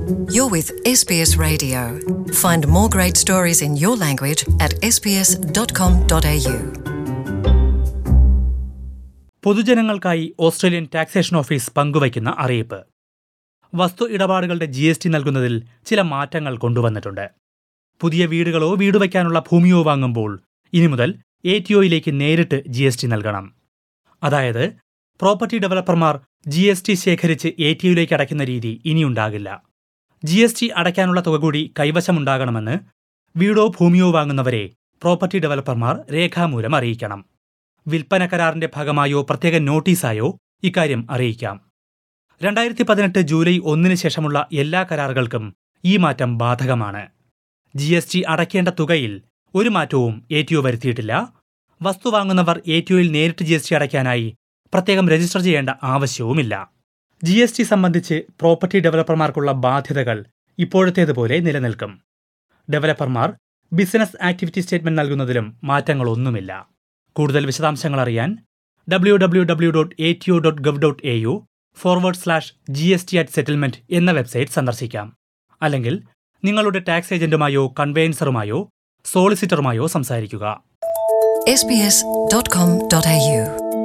You're with SBS Radio. Find more great stories in your language at sbs.com.au. പൊതുജനങ്ങൾക്കായി Australian taxation office പങ്കുവയ്ക്കുന്ന അറിയിപ്പ് വസ്തു ഇടപാടുകളുടെ G S T നൽകുന്നതിൽ ചില മാറ്റങ്ങൾ കൊണ്ടുവന്നിട്ടുണ്ട് പുതിയ വീടുകളോ വീട് വയ്ക്കാനുള്ള ഭൂമിയോ വാങ്ങുമ്പോൾ ഇനി മുതൽ എ ടി ഒയിലേക്ക് നേരിട്ട് ജി എസ് ടി നൽകണം അതായത് പ്രോപ്പർട്ടി ഡെവലപ്പർമാർ ജി എസ് ടി ശേഖരിച്ച് എ ടി ഒയിലേക്ക് അടയ്ക്കുന്ന രീതി ഇനിയുണ്ടാകില്ല ജി എസ് ടി അടയ്ക്കാനുള്ള തുക കൂടി കൈവശമുണ്ടാകണമെന്ന് വീടോ ഭൂമിയോ വാങ്ങുന്നവരെ പ്രോപ്പർട്ടി ഡെവലപ്പർമാർ രേഖാമൂലം അറിയിക്കണം വിൽപ്പന കരാറിന്റെ ഭാഗമായോ പ്രത്യേക നോട്ടീസായോ ഇക്കാര്യം അറിയിക്കാം രണ്ടായിരത്തി പതിനെട്ട് ജൂലൈ ഒന്നിന് ശേഷമുള്ള എല്ലാ കരാറുകൾക്കും ഈ മാറ്റം ബാധകമാണ് ജി എസ് ടി അടയ്ക്കേണ്ട തുകയിൽ ഒരു മാറ്റവും എ ടി ഒ വരുത്തിയിട്ടില്ല വസ്തു വാങ്ങുന്നവർ എ ടി ഒയിൽ നേരിട്ട് ജി എസ് ടി അടയ്ക്കാനായി പ്രത്യേകം രജിസ്റ്റർ ചെയ്യേണ്ട ആവശ്യവുമില്ല ജി എസ് ടി സംബന്ധിച്ച് പ്രോപ്പർട്ടി ഡെവലപ്പർമാർക്കുള്ള ബാധ്യതകൾ ഇപ്പോഴത്തേതുപോലെ നിലനിൽക്കും ഡെവലപ്പർമാർ ബിസിനസ് ആക്ടിവിറ്റി സ്റ്റേറ്റ്മെന്റ് നൽകുന്നതിലും മാറ്റങ്ങളൊന്നുമില്ല കൂടുതൽ വിശദാംശങ്ങൾ അറിയാൻ W W W dot A T O dot gov dot A U forward slash G S T at settlement എന്ന വെബ്സൈറ്റ് സന്ദർശിക്കാം അല്ലെങ്കിൽ നിങ്ങളുടെ ടാക്സ് ഏജന്റുമായോ കൺവെയൻസറുമായോ സോളിസിറ്ററുമായോ സംസാരിക്കുക sbs.com.au